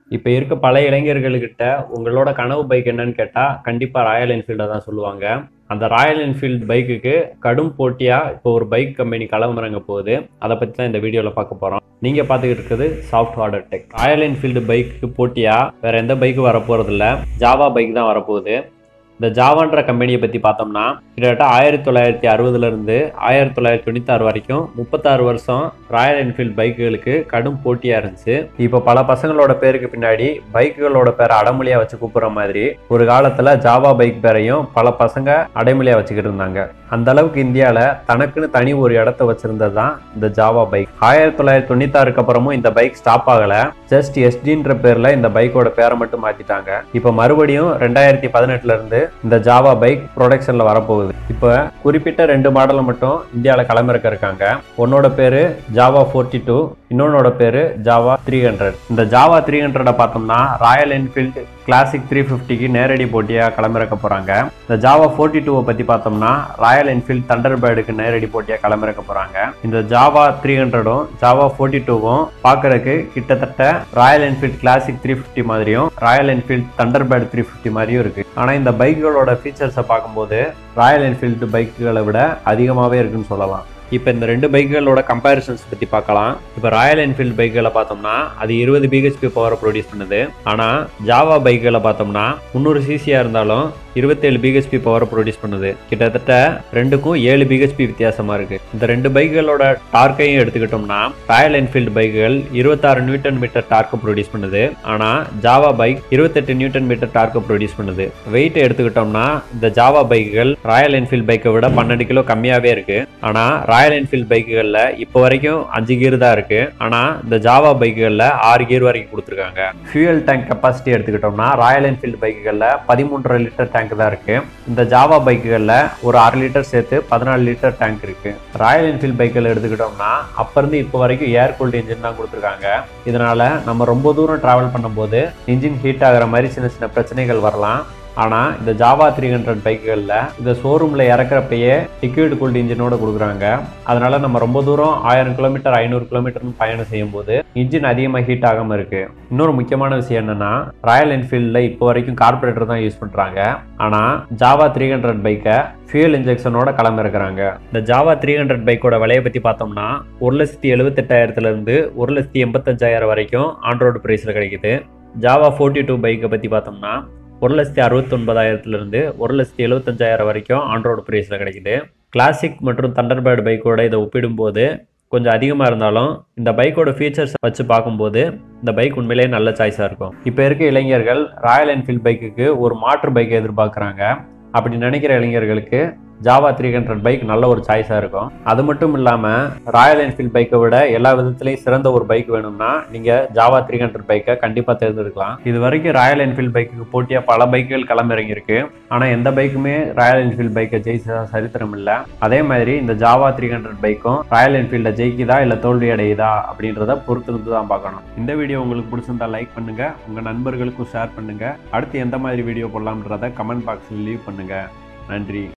இப்போ இருக்க பல இளைஞர்கள்கிட்ட உங்களோட கனவு பைக் என்னன்னு கேட்டால் கண்டிப்பாக ராயல் என்ஃபீல்டை தான் சொல்லுவாங்க அந்த ராயல் என்ஃபீல்டு பைக்குக்கு கடும் போட்டியாக இப்போ ஒரு பைக் கம்பெனி களமிறங்க போகுது அதை பற்றி தான் இந்த வீடியோவில் பார்க்க போகிறோம் நீங்கள் பார்த்துக்கிட்டு இருக்குது சாஃப்ட் ஹார்டர் டெக் ராயல் என்ஃபீல்டு பைக்குக்கு போட்டியாக வேறு எந்த பைக்கு வரப்போகிறதில்ல ஜாவா பைக் தான் வரப்போகுது இந்த ஜாவான்ற கம்பெனியை பற்றி பார்த்தோம்னா கிட்டத்தட்ட ஆயிரத்தி தொள்ளாயிரத்தி அறுபதுலேருந்து ஆயிரத்தி தொள்ளாயிரத்தி தொண்ணூத்தாறு வரைக்கும் முப்பத்தாறு வருஷம் ராயல் என்ஃபீல்டு பைக்குகளுக்கு கடும் போட்டியாக இருந்துச்சு இப்போ பல பசங்களோட பேருக்கு பின்னாடி பைக்குகளோட பேரை அடமொழியாக வச்சு கூப்பிட்ற மாதிரி ஒரு காலத்தில் ஜாவா பைக் பேரையும் பல பசங்க அடைமொழியாக வச்சுக்கிட்டு இருந்தாங்க அந்த அளவுக்கு இந்தியாவில் தனக்குன்னு தனி ஒரு இடத்த வச்சிருந்தது தான் இந்த ஜாவா பைக் ஆயிரத்தி தொள்ளாயிரத்தி தொண்ணூத்தாறுக்கு அப்புறமும் இந்த பைக் ஸ்டாப் ஆகலை ஜஸ்ட் எஸ்டின்ற பேரில் இந்த பைக்கோட பேரை மட்டும் மாற்றிட்டாங்க இப்போ மறுபடியும் ரெண்டாயிரத்தி பதினெட்டுல இருந்து இந்த ஜாவா பைக் ப்ரொடக்ஷனில் வரப்போகுது இப்போ குறிப்பிட்ட ரெண்டு மாடலை மட்டும் இந்தியாவில் களமிறக்க இருக்காங்க உன்னோட பேர் ஜாவா ஃபோர்ட்டி டூ இன்னொன்னோட பேர் ஜாவா த்ரீ ஹண்ட்ரட் இந்த ஜாவா த்ரீ ஹண்ட்ரடை பார்த்தோம்னா ராயல் என்ஃபீல்டு கிளாசிக் த்ரீ ஃபிஃப்டிக்கு நேரடி போட்டியாக களமிறக்க போகிறாங்க இந்த ஜாவா ஃபோர்ட்டி டூவை பற்றி பார்த்தோம்னா ராயல் என்ஃபீல்டு தண்டர் பேர்டுக்கு நேரடி போட்டியாக களமிறக்க போகிறாங்க இந்த ஜாவா த்ரீ ஹண்ட்ரடும் ஜாவா ஃபோர்ட்டி டூவும் பார்க்கறதுக்கு கிட்டத்தட்ட Royal Enfield Classic three fifty மாதிரியும் Royal Enfield Thunderbird three fifty மாதிரியும் இருக்குது ஆனால் இந்த பைக்குகளோட ஃபீச்சர்ஸை பார்க்கும்போது ராயல் என்ஃபீல்டு பைக்குகளை விட அதிகமாகவே இருக்குன்னு சொல்லலாம் இப்போ இந்த ரெண்டு பைக்குகளோட கம்பேரிசன்ஸ் பற்றி பார்க்கலாம் இப்போ ராயல் என்ஃபீல்டு பைக்குகளை பார்த்தோம்னா அது இருபது பிஹெச்பி பவரை ப்ரொடியூஸ் பண்ணுது ஆனால் ஜாவா பைக்குகளை பார்த்தோம்னா முந்நூறு சிசியாக இருந்தாலும் இருபத்தேழு பிஹெச்பி பவரை ப்ரொடியூஸ் பண்ணுது கிட்டத்தட்ட ரெண்டுக்கும் ஏழு பிஹெச்பி வித்தியாசமாக இருக்குது இந்த ரெண்டு பைக்குகளோட டார்க்கையும் எடுத்துக்கிட்டோம்னா ராயல் என்ஃபீல்டு பைக்குகள் இருபத்தாறு நியூட்டன் மீட்டர் டார்க்கை ப்ரொடியூஸ் பண்ணுது ஆனால் ஜாவா பைக் இருபத்தெட்டு நியூட்டன் மீட்டர் டார்க்கை ப்ரொடியூஸ் பண்ணுது வெயிட் எடுத்துக்கிட்டோம்னா இந்த ஜாவா பைக்குகள் ராயல் என்ஃபீல்டு பைக்கை விட பன்னெண்டு கிலோ கம்மியாகவே இருக்கு ஆனால் ராயல் என்ஃபீல்டு பைக்குகளில் இப்போ வரைக்கும் அஞ்சு கியர் தான் இருக்கு ஆனால் இந்த ஜாவா பைக்குகளில் ஆறு கியர் வரைக்கும் கொடுத்துருக்காங்க ஃபியூயல் டேங்க் கெப்பாசிட்டி எடுத்துக்கிட்டோம்னா ராயல் என்ஃபீல்டு பைக்குகளில் பதிமூன்றரை லிட்டர் டேங்க் தான் இருக்கு இந்த ஜாவா பைக்குகளில் ஒரு அரை லிட்டர் சேர்த்து பதினாலு லிட்டர் டேங்க் இருக்கு ராயல் என்ஃபீல்டு பைக்கில் எடுத்துக்கிட்டோம்னா அப்ப இருந்து இப்போ வரைக்கும் ஏர் கூல்டு இன்ஜின் தான் கொடுத்துருக்காங்க இதனால நம்ம ரொம்ப தூரம் டிராவல் பண்ணும்போது இன்ஜின் ஹீட் ஆகிற மாதிரி சின்ன சின்ன பிரச்சனைகள் வரலாம் ஆனால் இந்த ஜாவா த்ரீ ஹண்ட்ரட் பைக்குகளில் இந்த ஷோரூமில் இறக்குறப்பயே லிக்விட் கூல்டு இன்ஜினோட கொடுக்குறாங்க அதனால நம்ம ரொம்ப தூரம் ஆயிரம் கிலோமீட்டர் ஐநூறு கிலோமீட்டர்னு பயணம் செய்யும்போது இன்ஜின் அதிகமாக ஹீட் ஆகாமல் இருக்கு இன்னொரு முக்கியமான விஷயம் என்னன்னா ராயல் என்ஃபீல்டில் இப்போ வரைக்கும் கார்பரேட்டர் தான் யூஸ் பண்ணுறாங்க ஆனால் ஜாவா த்ரீ ஹண்ட்ரட் பைக்கை ஃபியூல் இன்ஜெக்ஷனோட களமிறக்குறாங்க இந்த ஜாவா த்ரீ ஹண்ட்ரட் பைக்கோட விலையை பற்றி பார்த்தோம்னா ஒரு லட்சத்தி எழுபத்தெட்டாயிரத்துலேருந்து ஒரு லட்சத்தி எண்பத்தஞ்சாயிரம் வரைக்கும் ஆன்ரோடு ப்ரைஸில் கிடைக்குது ஜாவா ஃபோர்ட்டி டூ பைக்கை பற்றி பார்த்தோம்னா ஒரு லட்சத்தி அறுபத்தொன்பதாயிரத்துலேருந்து ஒரு லட்சத்தி எழுபத்தஞ்சாயிரம் வரைக்கும் ஆன்ரோடு ப்ரைஸில் கிடைக்குது கிளாசிக் மற்றும் தண்டர்பேர்டு பைக்கோட இதை ஒப்பிடும்போது கொஞ்சம் அதிகமாக இருந்தாலும் இந்த பைக்கோட ஃபீச்சர்ஸ் வச்சு பார்க்கும்போது இந்த பைக் உண்மையிலேயே நல்ல சாய்ஸாக இருக்கும் இப்போ இருக்க இளைஞர்கள் ராயல் என்ஃபீல்டு பைக்குக்கு ஒரு மாற்று பைக்கை எதிர்பார்க்குறாங்க அப்படி நினைக்கிற இளைஞர்களுக்கு ஜாவா த்ரீ ஹண்ட்ரட் பைக் நல்ல ஒரு சாய்ஸாக இருக்கும் அது மட்டும் இல்லாமல் ராயல் என்ஃபீல்டு பைக்கை விட எல்லா விதத்துலையும் சிறந்த ஒரு பைக் வேணும்னா நீங்கள் ஜாவா த்ரீ ஹண்ட்ரட் பைக்கை கண்டிப்பாக தேர்ந்தெடுக்கலாம் இது வரைக்கும் ராயல் என்ஃபீல்டு பைக்குக்கு போட்டியாக பல பைக்குகள் களமிறங்கியிருக்கு ஆனால் எந்த பைக்குமே ராயல் என்ஃபீல்டு பைக்கை ஜெயிச்சதா சரித்திரம் இல்லை அதே மாதிரி இந்த ஜாவா த்ரீ ஹண்ட்ரட் பைக்கும் ராயல் என்ஃபீல்டை ஜெயிக்குதா இல்லை தோல்வி அடையுதா அப்படின்றத பொறுத்து இருந்து தான் பார்க்கணும் இந்த வீடியோ உங்களுக்கு பிடிச்சிருந்தா லைக் பண்ணுங்க உங்கள் நண்பர்களுக்கும் ஷேர் பண்ணுங்க அடுத்து எந்த மாதிரி வீடியோ போடலாம்ன்றத கமெண்ட் பாக்ஸில் லீவ் பண்ணுங்க நன்றி